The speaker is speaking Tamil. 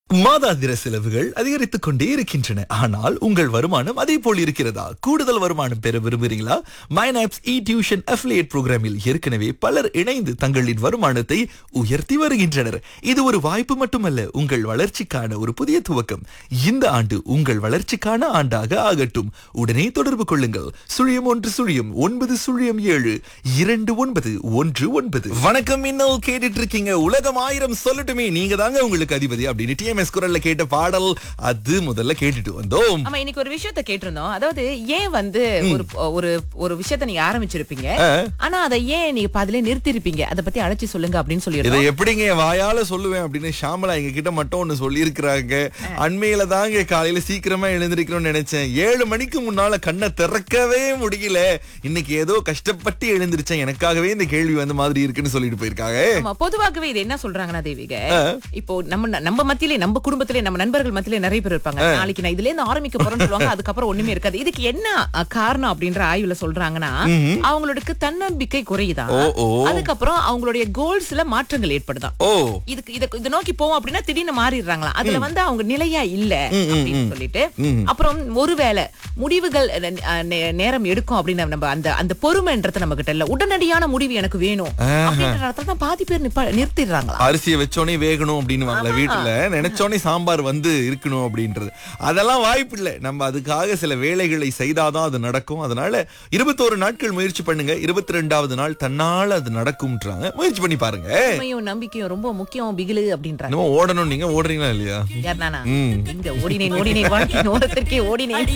மாதாந்திர செலவுகள் அதிகரித்துக் கொண்டே இருக்கின்றன ஆனால் உங்கள் வருமானம் அதே போல் இருக்கிறதா கூடுதல் வருமானம் பெற விரும்புகிறீங்களா மைனாப்ஸ் இ டியூஷன் அஃபிலியேட் புரோகிராமில் ஏற்கனவே பலர் இணைந்து தங்களின் வருமானத்தை உயர்த்தி வருகின்றனர் இது ஒரு வாய்ப்பு மட்டுமல்ல உங்கள் வளர்ச்சிக்கான ஒரு புதிய துவக்கம் இந்த ஆண்டு உங்கள் வளர்ச்சிக்கான ஆண்டாக ஆகட்டும் உடனே தொடர்பு கொள்ளுங்கள் சுழியம் ஒன்று சுழியம் ஒன்பது சுழியம் ஏழு இரண்டு ஒன்பது ஒன்று ஒன்பது வணக்கம் இன்னும் கேட்டுட்டு இருக்கீங்க உலகம் ஆயிரம் சொல்லட்டுமே நீங்க தாங்க உங்களுக்கு அதிபதி அப்படின்னு டிஎம்எஸ் குரல்ல கேட்ட பாடல் அது முதல்ல கேட்டுட்டு வந்தோம் ஆமா இன்னைக்கு ஒரு விஷயத்த கேட்டிருந்தோம் அதாவது ஏன் வந்து ஒரு ஒரு ஒரு விஷயத்த நீங்க ஆரம்பிச்சிருப்பீங்க ஆனா அதை ஏன் நீங்க பாதிலே நிறுத்திருப்பீங்க அதை பத்தி அழைச்சி சொல்லுங்க அப்படின்னு இதை சொல்லிடுறோம் எப்படிங்க என் வாயால சொல்லுவேன் அப்படின்னு ஷாமலா எங்க கிட்ட மட்டும் ஒண்ணு சொல்லியிருக்கிறாங்க அண்மையில தாங்க காலையில சீக்கிரமா எழுந்திருக்கணும்னு நினைச்சேன் ஏழு மணிக்கு முன்னால கண்ணை திறக்கவே முடியல இன்னைக்கு ஏதோ கஷ்டப்பட்டு எழுந்திருச்சேன் எனக்காகவே இந்த கேள்வி வந்த மாதிரி இருக்குன்னு சொல்லிட்டு போயிருக்காங்க ஆமா பொதுவாகவே இது என்ன சொல்றாங்கன்னா தேவிக இப்போ நம்ம நம்ம மத்தியிலே நம்ம குடும்பத்திலே நம்ம நண்பர்கள் மத்தியிலே நிறைய பேர் இருப்பாங்க நாளைக்கு நான் இதுல இருந்து ஆரம்பிக்க போறேன்னு சொல்லுவாங்க அதுக்கப்புறம் ஒண்ணுமே இருக்காது இதுக்கு என்ன அஹ், காரணம் அப்படின்ற ஆய்வுல சொல்றாங்கன்னா அவங்களுக்கு தன்னம்பிக்கை குறையுதான் ஓ, ஓ. அதுக்கப்புறம் அவங்களுடைய கோல்ஸ்ல மாற்றங்கள் ஏற்படுதான் ஓ இதுக்கு இத இதை நோக்கி போவோம் அப்படின்னா திடீர்னு மாறிடுறாங்களா அதுல வந்து அவங்க நிலையா இல்ல அப்படின்னு சொல்லிட்டு அப்புறம் ஒருவேளை முடிவுகள் அஹ், அஹ், நே- நேரம் எடுக்கும் அப்படின்னு நம்ம அந்த அந்த பொறுமைன்றது நம்ம கிட்ட இல்ல உடனடியான முடிவு எனக்கு வேணும் அப்படின்ற நேரத்துல தான் பாதி பேர் நிப்பா நிறுத்திடுறாங்களா அரிசியை வச்சோனே வேகணும் அப்படின்னு வாங்கல வீட்டுல நினைச்சோனே சாம்பார் வந்து இருக்கணும் அப்படின்றது அதெல்லாம் வாய்ப்பு இல்லை நம்ம அதுக்காக சில வேலைகளை செய்தாதான் அது நடக்கும் அதனால இருபத்தோரு நாட்கள் முயற்சி பண்ணுங்க இருபத்தி ரெண்டாவது நாள் தன்னால அது நடக்கும்ன்றாங்க முயற்சி பண்ணி பாருங்க உண்மையும் நம்பிக்கையும் ரொம்ப முக்கியம் பிகிலு அப்படின்றாங்க இன்னும் ஓடணும் நீங்க ஓடுறீங்களா இல்லையா யார் நானா எங்க ஓடினேன் ஓடினேன் வாழ்க்கை ஓரத்திற்கே ஓடினேன்